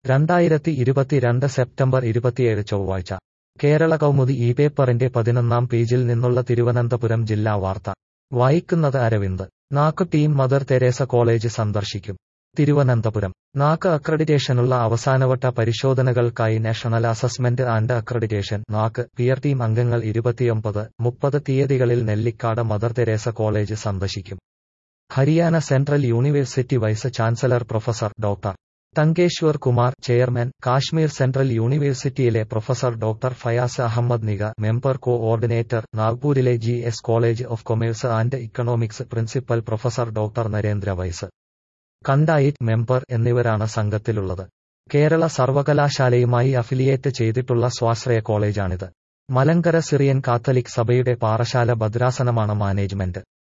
രണ്ടായിരത്തി ഇരുപത്തിരണ്ട് സെപ്റ്റംബർ ഇരുപത്തിയേഴ് ചൊവ്വാഴ്ച കേരള കൗമുദി ഈ പേപ്പറിന്റെ പതിനൊന്നാം പേജിൽ നിന്നുള്ള തിരുവനന്തപുരം ജില്ലാ വാർത്ത വായിക്കുന്നത് അരവിന്ദ് നാക്ക് ടീം മദർ തെരേസ കോളേജ് സന്ദർശിക്കും തിരുവനന്തപുരം നാക്ക് അക്രഡിറ്റേഷനുള്ള അവസാനവട്ട പരിശോധനകൾക്കായി national assessment and accreditation NAAC peer team അംഗങ്ങൾ ഇരുപത്തിയൊമ്പത് മുപ്പത് തീയതികളിൽ നെല്ലിക്കാട് മദർ തെരേസ കോളേജ് സന്ദർശിക്കും Haryana central university vice chancellor professor doctor Tankeshwar Kumar chairman Kashmir central യൂണിവേഴ്സിറ്റിയിലെ പ്രൊഫസർ ഡോക്ടർ ഫയാസ് അഹമ്മദ് നിഗ മെമ്പർ കോ ഓർഡിനേറ്റർ നാഗ്പൂരിലെ G S college of commerce and economics principal professor doctor Narendra വൈസ് കണ്ടായിറ്റ് മെമ്പർ എന്നിവരാണ് സംഘത്തിലുള്ളത് കേരള സർവകലാശാലയുമായി അഫിലിയേറ്റ് ചെയ്തിട്ടുള്ള സ്വാശ്രയ കോളേജാണിത് മലങ്കര സിറിയൻ കാത്തലിക് സഭയുടെ പാറശാല ഭദ്രാസനമാണ് മാനേജ്മെന്റ്